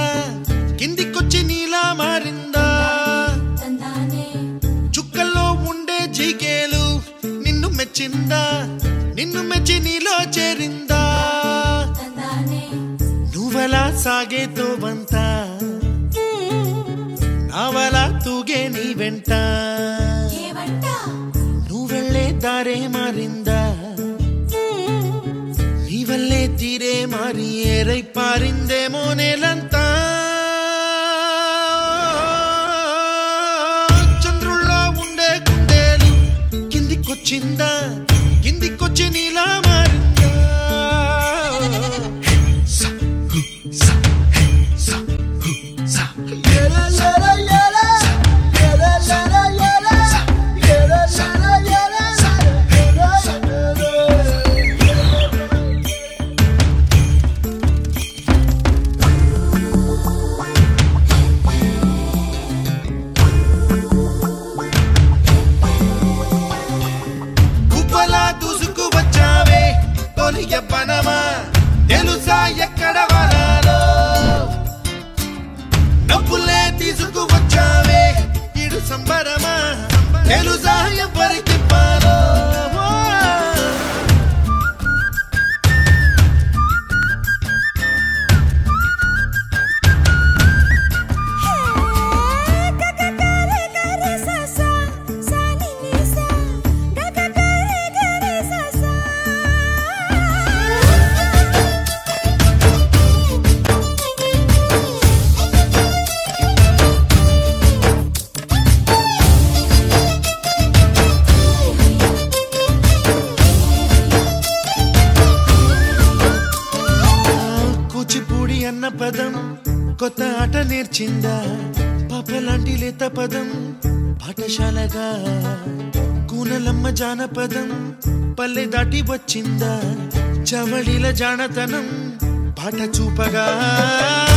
కిందికొచ్చి నీలా మారిందా తందానే చుక్కల్లో ఉండే జీకేలు నిన్ను మెచ్చిందా నిన్ను మెచ్చి నీలో చేరిందా తందానే నువ్వలా సాగేతో బంత నావలా తూగే నీ వెంట ఏవంట నువ్వెళ్ళే దారే మారిందా నీ వల్లే తీరే మారి ఏరై పారిందేమో నేలంతా చంద్రుల్లో ఉండే గుండెలు కిందికొచ్చిందా కిందికొచ్చి నీలా మారిందా సా, హు, సా, హే, సా, హు, సా. కుప్పలా దూసుకు వచ్చావే తొలి ఎవ్వనమా తెలుసా ఎక్కడ వరాలో డబ్బులే తీసుకు వచ్చావే ఇడు సంబరమా తెలుసా ఎవరికి పాలో కూచిపూడి అన్న పదం కొత్త ఆట నేర్చిందా పాపలాంటి లేత పదం పాఠశాలగా కూనలమ్మ జానపదం పల్లె దాటి వచ్చిందా చవళిల జానతనం పాట చూపగా